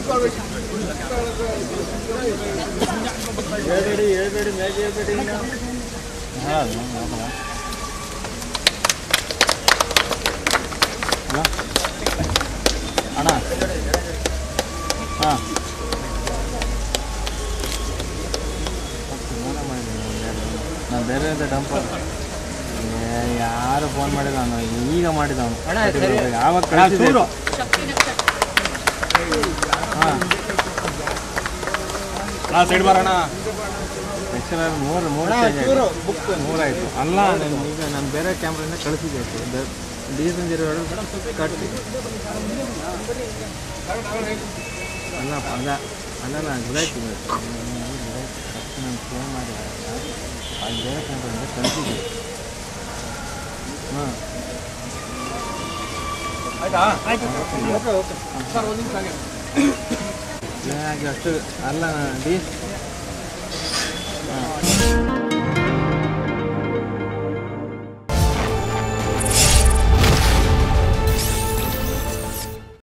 ಹೇಳ್ಬೇಡಿ ಹೇಳ್ಬೇಡಿ ಮ್ಯಾಚ್ ಹೇಳ್ಬೇಡಿ ಹಾಂ ಅಣ್ಣ ಹಾಂ ನಾನು ಬೇರೆ ಅಂತ ಡಂಪ್ ಯಾರು ಫೋನ್ ಮಾಡಿಲ್ಲ ನಾನು ಈಗ ಮಾಡಿದ ಅವನು ಯಾವಾಗ ಕಳಿಸಿದ್ರು ಹಾಂ ನಾ ಸೈಡ್ ಬರೋಣ ಆ್ಯಕ್ಚುಲಿ ಮೂರು ಮೂರು change ಆಯ್ತು. ಮೂರಾಯಿತು ಅಲ್ಲ ನಾನು ಈಗ ನಾನು ಬೇರೆ ಕ್ಯಾಮ್ರಾಯಿಂದ ಕಳಿಸಿದ್ದೆ ಡೀಸೆಲ್ ಜೀರೋ ಕಟ್ಟಿ ಅಲ್ಲಪ್ಪ ಅಲ್ಲ ಅಲ್ಲಲ್ಲ ಗುಡಾಯ್ತು ನಾನು ಫೋನ್ ಮಾಡಿ ಅದು ಬೇರೆ ಕ್ಯಾಮ್ರಾಯಿಂದ ಕಳಿಸಿದ್ದೆ ಹಾಂ ಹಾಗೆ ಅಷ್ಟು ಅಲ್ಲ ಡಿ ಹಾಂ